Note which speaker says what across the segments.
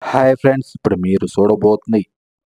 Speaker 1: hi friends ఇప్పుడు మీరు చూడబోతుంది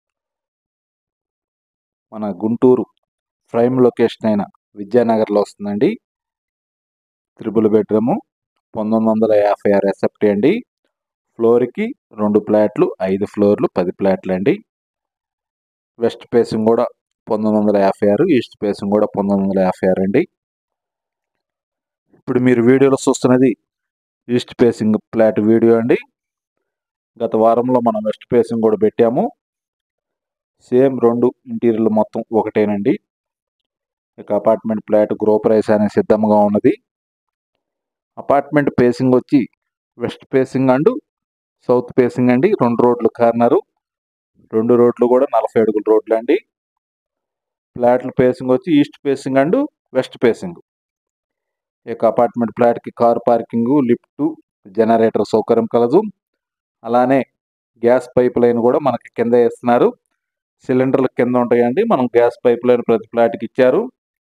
Speaker 1: మన గుంటూరు ప్రైమ్ లొకేషన్ అయిన విద్యానగర్లో వస్తుందండి త్రిబుల్ బెడ్రూము పంతొమ్మిది వందల యాభై ఆరు ఎస్ఎఫ్టీ అండి ఫ్లోర్కి రెండు ఫ్లాట్లు ఐదు ఫ్లోర్లు పది ఫ్లాట్లు అండి వెస్ట్ ఫేసింగ్ కూడా పంతొమ్మిది వందల యాభై ఆరు ఈస్ట్ ఫేసింగ్ కూడా పంతొమ్మిది వందల యాభై ఆరు అండి ఇప్పుడు మీరు వీడియోలో చూస్తున్నది ఈస్ట్ ఫేసింగ్ ఫ్లాట్ వీడియో అండి గత వారంలో మనం వెస్ట్ ఫేసింగ్ కూడా పెట్టాము సేమ్ రెండు ఇంటీరియర్లు మొత్తం ఒకటేనండి ఇక అపార్ట్మెంట్ ఫ్లాట్ గృహ ప్రవేశానికి సిద్ధంగా ఉన్నది అపార్ట్మెంట్ ఫేసింగ్ వచ్చి west facing and south facing అండి రెండు రోడ్లు కార్నరు రెండు రోడ్లు కూడా నలభై అడుగుల రోడ్లు అండి ఫ్లాట్ల ఫేసింగ్ వచ్చి east facing and west facing ఇక అపార్ట్మెంట్ ఫ్లాట్కి కార్ పార్కింగ్ లిఫ్ట్ జనరేటర్ సౌకర్యం కలదు అలానే గ్యాస్ పైప్ లైన్ కూడా మనకి కింద వేస్తున్నారు సిలిండర్లు కింద ఉంటాయండి మనం గ్యాస్ పైప్ లైన్ ప్రతి ఫ్లాట్కి ఇచ్చారు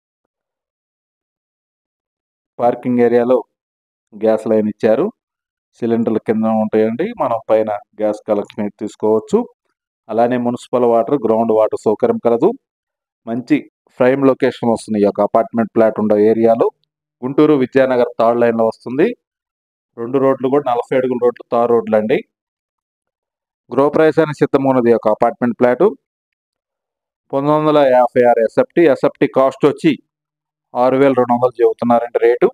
Speaker 1: పార్కింగ్ ఏరియాలో గ్యాస్ లైన్ ఇచ్చారు సిలిండర్లు కింద ఉంటాయండి మనం పైన గ్యాస్ కలెక్షన్ తీసుకోవచ్చు అలానే మున్సిపల్ వాటర్ గ్రౌండ్ వాటర్ సౌకర్యం కలదు మంచి ప్రైమ్ లొకేషన్ వస్తుంది ఈ యొక్క అపార్ట్మెంట్ ఫ్లాట్ ఉండే ఏరియాలో గుంటూరు విద్యానగర్ థర్డ్ లైన్లో వస్తుంది రెండు రోడ్లు కూడా నలభై అడుగుల రోడ్లు తార్ రోడ్లు అండి గృహప్రవేశానికి సిద్ధంగా ఉన్నది ఒక అపార్ట్మెంట్ ఫ్లాటు పంతొమ్మిది వందల యాభై ఆరు ఎస్ఎఫ్టీ ఎస్ఎఫ్టీ కాస్ట్ వచ్చి ఆరు వేల రెండు వందలు చెబుతున్నారండి రేటు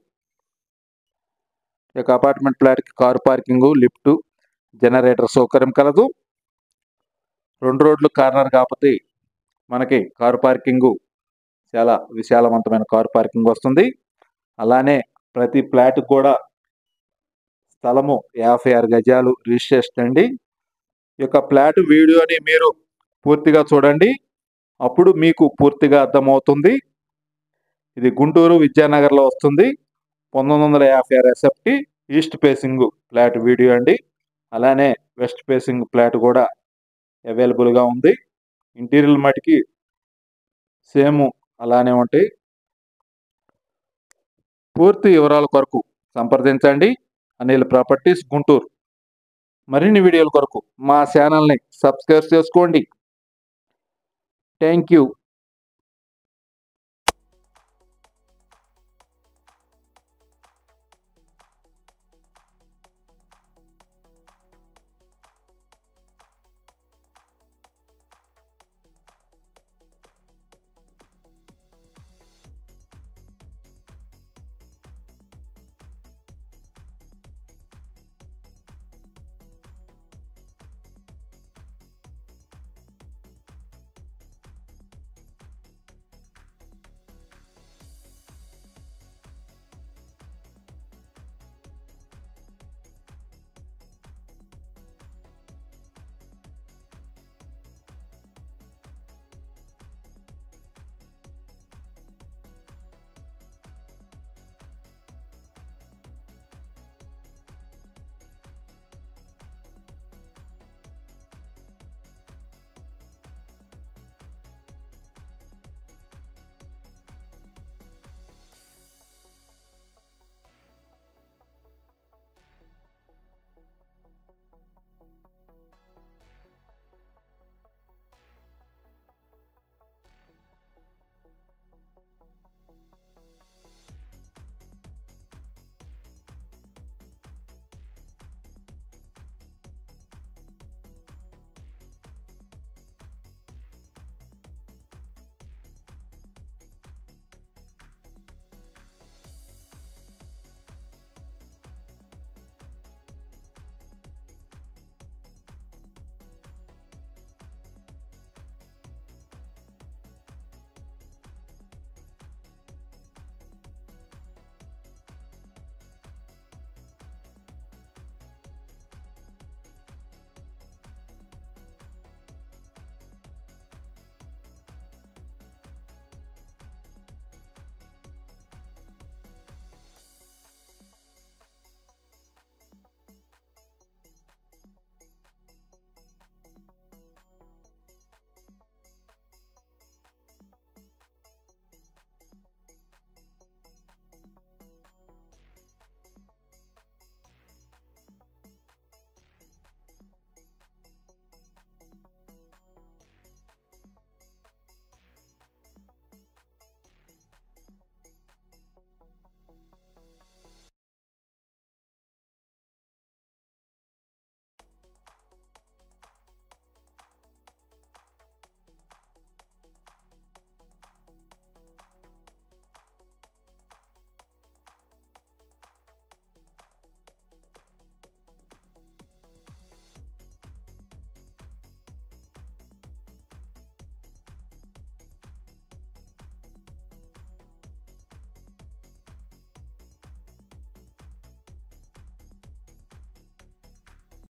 Speaker 1: ఈ యొక్క అపార్ట్మెంట్ ఫ్లాట్కి కారు పార్కింగ్ లిఫ్ట్ జనరేటర్ సౌకర్యం కలదు రెండు రోడ్లు కార్నర్ కాకపోతే మనకి కారు పార్కింగ్ చాలా విశాలవంతమైన కారు పార్కింగ్ వస్తుంది అలానే ప్రతి ఫ్లాట్కి కూడా స్థలము యాభై ఆరు గజాలు రిజిస్ట్రేషన్ అండి ఈ యొక్క ఫ్లాట్ వీడియోని మీరు పూర్తిగా చూడండి అప్పుడు మీకు పూర్తిగా అర్థమవుతుంది ఇది గుంటూరు విద్యానగర్లో వస్తుంది పంతొమ్మిది వందల యాభై ఆరు SFT east facing flat video అండి అలానే వెస్ట్ ఫేసింగ్ ఫ్లాట్ కూడా అవైలబుల్గా ఉంది ఇంటీరియర్ మటుకి సేమ్ అలానే ఉంటాయి పూర్తి వివరాల కొరకు సంప్రదించండి అనిల్ ప్రాపర్టీస్ గుంటూరు మరిన్ని వీడియోల కొరకు మా ఛానల్ని సబ్స్క్రైబ్ చేసుకోండి థ్యాంక్ యూ